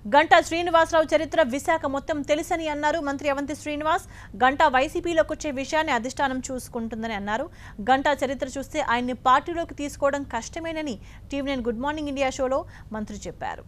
గంటా శ్రీనివాసరావు చరిత్ర విశాఖ మొత్తం తెలుసని అన్నారు మంత్రి అవంతి శ్రీనివాస్ గంటా వైసీపీలోకి వచ్చే విషయాన్ని అధిష్టానం చూసుకుంటుందని అన్నారు గంటా చరిత్ర చూస్తే ఆయన్ని పార్టీలోకి తీసుకోవడం కష్టమేనని టీవీ నేను గుడ్ మార్నింగ్ ఇండియా షోలో మంత్రి చెప్పారు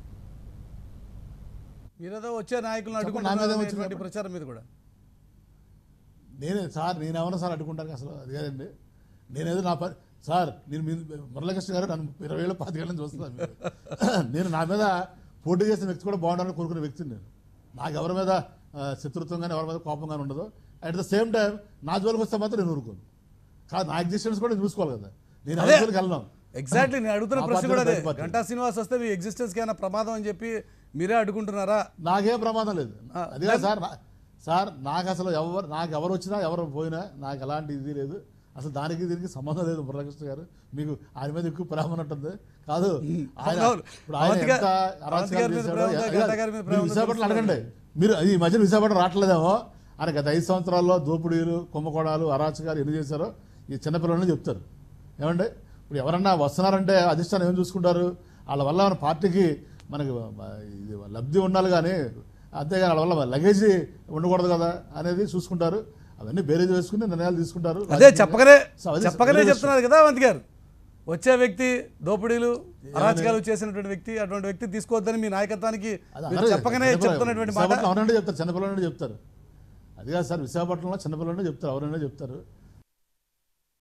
మీరేదో వచ్చే నాయకులను చెప్పండి, నా మీద అడ్డుకుంటున్నారు వచ్చిన అనేటువంటి ప్రచారం మీద కూడా నేనే సార్ నేను ఎవరైనా సార్ అడ్డుకుంటాను అసలు అది కాదండి నేనేదో నా పని సార్ నేను మీ మురళకృష్ణ గారు నన్ను ఇరవై ఏళ్ళు పాతికేళ్ళ నుంచి చూస్తున్నాను మీరు. నేను నా మీద పోటీ చేసిన వ్యక్తి కూడా బాగుండాలని కోరుకునే వ్యక్తిని నేను నాకు ఎవరి మీద ఆ, శత్రుత్వం కానీ ఎవరి మీద కోపం కానీ ఉండదు అట్ ద సేమ్ టైం నా జోలికి వస్తే మాత్రం నేను ఊరుకోను కాదు నా ఎగ్జిస్టెన్స్ కూడా నేను చూసుకోవాలి కదా నేను అదే. ఎవరి జోలికి వెళ్ళను ఎగ్జాక్ట్లీ నేను అడుగుతున్న మా ప్రశ్న పార్టీలో కూడా అదే బయట పార్టీ. గంటా శ్రీనివాస్ వస్తే మీ ఎగ్జిస్టెన్స్కి ఏమైనా ప్రమాదం అని చెప్పి మీరే అడ్డుకుంటున్నారా నాకేం ప్రమాదం లేదు ఆ, అది కాదు సార్ నా- సార్ నాకు అసలు ఎవరు నాకు ఎవరు వచ్చినా ఎవరు పోయినా నాకు ఎలాంటి ఇది లేదు అసలు దానికి దీనికి సంబంధం లేదు మురళకృష్ణ గారు మీకు ఆయన మీద ఎక్కువ ప్రేమ ఉన్నట్టుంది కాదు ఆయన అవును. ఇప్పుడు ఆయన అవంతి గారు- ఎంత అవంతి అరాచకాలు గారి మీద చేశాడో, ప్రేమ ఉందా? అది కాదు. గంటా గారి మీద ప్రేమ మీరు ఉందా విశాఖపట్నం తెలుస్తుంది. అడగండి మీరు ఈ మధ్యన విశాఖపట్నం రావట్లేదేమో ఆయన గత ఐదు సంవత్సరాల్లో దోపిడీలు కుంభకోణాలు అరాచకాలు ఎన్ని చేశారో ఈ చిన్నపిల్లలని చెప్తారు ఏమండి ఇప్పుడు ఎవరన్నా వస్తున్నారంటే అధిష్టానం ఏం చూసుకుంటారు వాళ్ళ వల్ల మన పార్టీకి మనకి ఇది లబ్ధి ఉండాలి కానీ అంతేగాని వాళ్ళ వల్ల లగేజీ ఉండకూడదు కదా అనేది చూసుకుంటారు అవన్నీ బేరేజ్ వేసుకుని నిర్ణయాలు తీసుకుంటారు అదే చెప్పకనే సో అది చెప్పకనే వేరే చెప్తున్నారు కదా అవంతి గారు వచ్చే వ్యక్తి దోపిడీలు అరాచకాలు చేసినటువంటి వ్యక్తి అటువంటి వ్యక్తి తీసుకోవద్దని మీ నాయకత్వానికి అది మీరు అందరూ చెప్పకనే చిన్నపిల్ల- చెప్తున్నటువంటి మాట విశాఖపట్నం ఎవరైనా చెప్తారు చిన్నపిల్లలనే చెప్తారు అది కాదు సార్ విశాఖపట్నంలో చిన్నపిల్లలనే చెప్తారు ఎవరైనా చెప్తారు